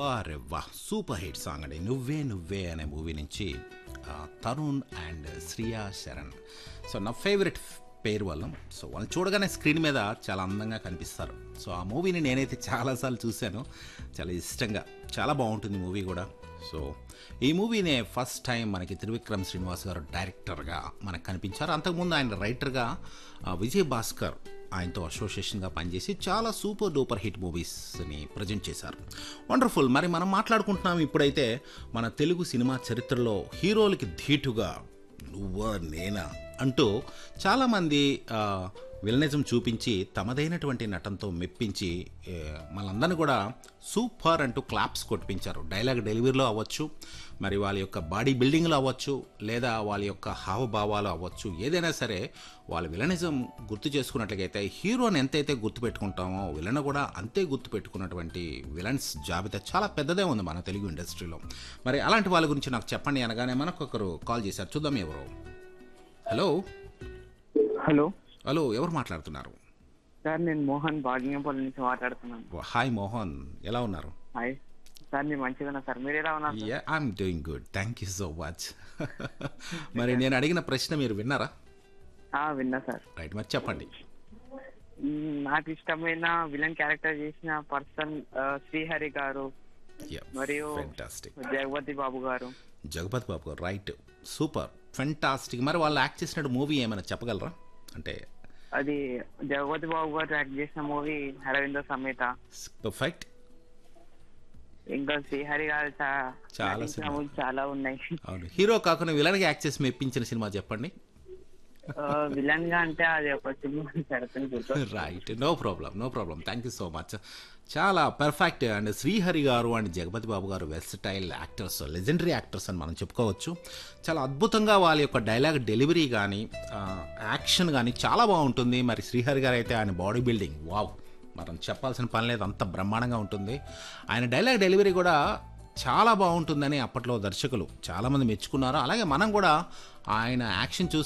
అరే వా super hit song అండి నువ్వే నువ్వే అనే మూవీ నుంచి ఆ, తరుణ్ అండ్ శ్రియా శరణ్ సో నా ఫేవరెట్ పేరు వల్ల సో వాళ్ళని చూడగానే స్క్రీన్ మీద చాలా అందంగా కనిపిస్తారు సో ఆ మూవీని నేనైతే చాలాసార్లు చూశాను చాలా ఇష్టంగా చాలా బాగుంటుంది మూవీ కూడా సో ఈ మూవీనే ఫస్ట్ టైం మనకి త్రివిక్రమ్ శ్రీనివాస్ గారు డైరెక్టర్గా మనకు కనిపించారు అంతకుముందు ఆయన రైటర్గా ఆ, విజయ్ భాస్కర్ ఆయనతో అసోసియేషన్గా పనిచేసి చాలా సూపర్ డూపర్ హిట్ మూవీస్ని ప్రజెంట్ చేశారు వండర్ఫుల్ మరి మనం మాట్లాడుకుంటున్నాం ఇప్పుడైతే మన తెలుగు సినిమా చరిత్రలో హీరోలకి ధీటుగా నువ్వా నేనా అంటూ చాలామంది విలనిజం చూపించి తమదైనటువంటి నటనతో మెప్పించి ఏ, మనందరినీ కూడా సూపర్ అంటూ క్లాప్స్ కొట్టించారు డైలాగ్ డెలివరీలో అవ్వచ్చు మరి వాళ్ళ యొక్క బాడీ బిల్డింగ్లో అవ్వచ్చు లేదా వాళ్ళ యొక్క హావభావాలు అవ్వచ్చు ఏదైనా సరే వాళ్ళ విలనిజం గుర్తు చేసుకున్నట్లయితే హీరోని ఎంతైతే గుర్తుపెట్టుకుంటామో విలన్ కూడా అంతే గుర్తుపెట్టుకున్నటువంటి విలన్స్ జాబితా చాలా పెద్దదే ఉంది మన తెలుగు ఇండస్ట్రీలో మరి అలాంటి వాళ్ళ గురించి నాకు చెప్పండి అనగానే మనకు ఒకరు కాల్ చేశారు చూద్దాం ఎవరు హలో హలో హలో ఎవరు మాట్లాడుతున్నారు సార్ నేను మోహన్ భాగ్యంపల్లి నుంచి మాట్లాడుతున్నాను హాయ్ మోహన్ ఎలా ఉన్నారు హాయ్ సార్ నేను మంచిగా ఉన్నా సార్ మీరు ఎలా ఉన్నారు yeah I'm doing good thank you so much మరి నేను అడిగిన ప్రశ్న మీరు విన్నారా ఆ, విన్నా సార్ రైట్ మరి చెప్పండి మ్, నాకు ఇష్టమైన విలన్ క్యారెక్టర్ చేసిన పర్సన్ శ్రీహరి గారు మరియు ఫెంటాస్టిక్ జగపతి బాబు గారు జగపతి బాబు గారు రైట్ సూపర్ ఫెంటాస్టిక్ మరి వాళ్ళు యాక్ట్ చేసిన మూవీ ఏమైనా చెప్పగలరా అంటే అది జగపతి బాబు గారు యాక్ట్ చేసిన మూవీ అరవింద సమేత పర్ఫెక్ట్ ఇంకా శ్రీహరి గారు చా- చాలా నటించిన సినిమా. movies చాలా ఉన్నాయి అవును హీరో కాకుండా విలన్గా యాక్ట్ చేసి మెప్పించిన సినిమా చెప్పండి విలన్ గా అంటే అది ఒక సినిమా సరసని గుర్తు right no problem no problem thank you so much చాలా perfect and Srihari garu and Jagapathi బాబు గారు వెస్టైల్ యాక్టర్స్ లెజెండరీ యాక్టర్స్ అని మనం చెప్పుకోవచ్చు చాలా అద్భుతంగా వాళ్ళ యొక్క డైలాగ్ డెలివరీ కానీ యాక్షన్ కానీ చాలా బాగుంటుంది మరి శ్రీహరి గారు అయితే ఆయన బాడీ బిల్డింగ్ వావ్ మనం చెప్పాల్సిన పని లేదు అంత బ్రహ్మాండంగా ఉంటుంది ఆయన డైలాగ్ డెలివరీ కూడా చాలా బాగుంటుందని అప్పట్లో దర్శకులు చాలామంది మెచ్చుకున్నారు అలాగే మనం కూడా ఆయన యాక్షన్ చూసి